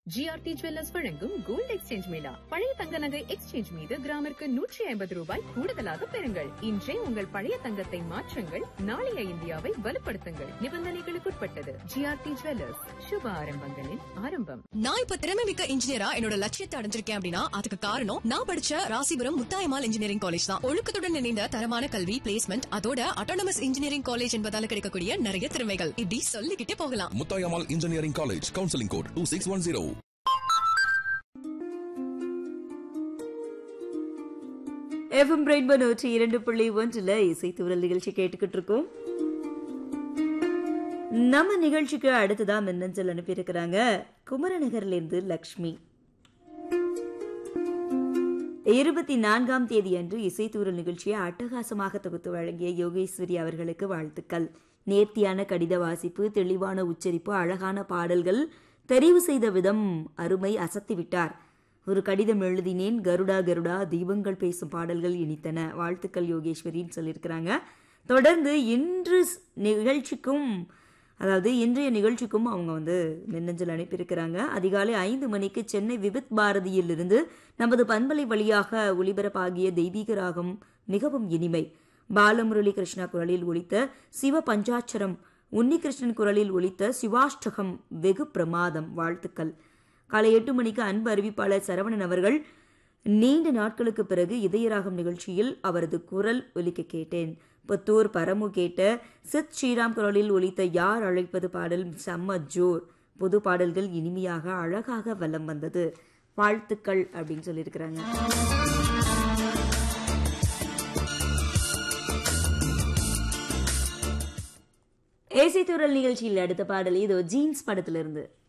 GRT jewellers வழங்கும் gold exchange mela பழைய தங்க நகை எக்ஸ்சேஞ்ச் மீது கிராமிற்கு நூற்றி ஐம்பது ரூபாய் கூடுதலாக பெறுங்கள் இன்றே உங்கள் பழைய தங்கத்தை மாற்றுங்கள் நாளைய இந்தியாவை வலுப்படுத்துங்கள் நிபந்தனைகளுக்குட்பட்டது ஜிஆர்டி ஜுவல்லர்ஸ் சுப ஆரம்பங்களின் ஆரம்பம் நான் இப்ப திறமை மிக்க இன்ஜினியரா என்னோட லட்சியத்தை அடைஞ்சிருக்கேன் அப்படின்னா அதுக்கு காரணம் நான் படிச்ச ராசிபுரம் முத்தாயமால் இன்ஜினியரிங் காலேஜ் தான் ஒழுக்கத்துடன் இணைந்த தரமான கல்வி பிளேஸ்மெண்ட் அதோட அட்டானமஸ் இன்ஜினியரிங் காலேஜ் என்பதால கிடைக்கக்கூடிய நிறைய திறமைகள் இப்படி சொல்லிக்கிட்டே போகலாம் Muthayammal engineering college counselling code two six one zero FM rainbow நூற்றி இரண்டு புள்ளி ஒன்றுல இசைத்துவரல் நிகழ்ச்சி கேட்டுக்கிட்டு இருக்கோம் நம்ம நிகழ்ச்சிக்கு அடுத்ததா மின்னஞ்சல் அனுப்பியிருக்கிறாங்க குமரநகர்ல இருந்து லக்ஷ்மி இருபத்தி நான்காம் தேதி அன்று இசைத்தூரல் நிகழ்ச்சியை அட்டகாசமாக தொகுத்து வழங்கிய யோகேஸ்வரி அவர்களுக்கு வாழ்த்துக்கள் நேர்த்தியான கடித வாசிப்பு தெளிவான உச்சரிப்பு அழகான பாடல்கள் தெரிவு செய்த விதம் அருமை அசத்திவிட்டார் ஒரு கடிதம் எழுதினேன் கருடா கருடா தீபங்கள் பேசும் பாடல்கள் இனித்தன வாழ்த்துக்கள் யோகேஸ்வரின்னு சொல்லியிருக்கிறாங்க தொடர்ந்து இன்று ஸ்- நிகழ்ச்சிக்கும் அதாவது இன்றைய நிகழ்ச்சிக்கும் அவங்க வந்து மின்னஞ்சல் அனுப்பியிருக்கிறாங்க அதிகாலை ஐந்து மணிக்கு சென்னை விவித் பாரதியிலிருந்து நமது பண்பலை வழியாக ஒளிபரப்பாகிய தெய்வீக ராகம் மிகவும் இனிமை பாலமுரளி கிருஷ்ணா குரலில் ஒலித்த சிவ பஞ்சாட்சரம் உன்னிகிருஷ்ணன் குரலில் ஒலித்த சிவாஷ்டகம் வெகு பிரமாதம் வாழ்த்துக்கள் காலை எட்டு மணிக்கு அன்பு அறிவிப்பாளர் சரவணன் அவர்கள் நீண்ட நாட்களுக்கு பிறகு இதயராகம் நிகழ்ச்சியில் அவரது குரல் ஒலிக்க கேட்டேன் புத்தூர் பரமு கேட்ட சித் ஸ்ரீராம் குரலில் ஒலித்த யார் அழைப்பது பாடல் செம்ம ஜோர் புது பாடல்கள் இனிமையாக அழகாக வலம் வந்தது வாழ்த்துக்கள் அப்படின்னு சொல்லியிருக்கிறாங்க ஏசி துறல் நிகழ்ச்சியில் அடுத்த பாடல் இதோ ஜீன்ஸ் படத்திலிருந்து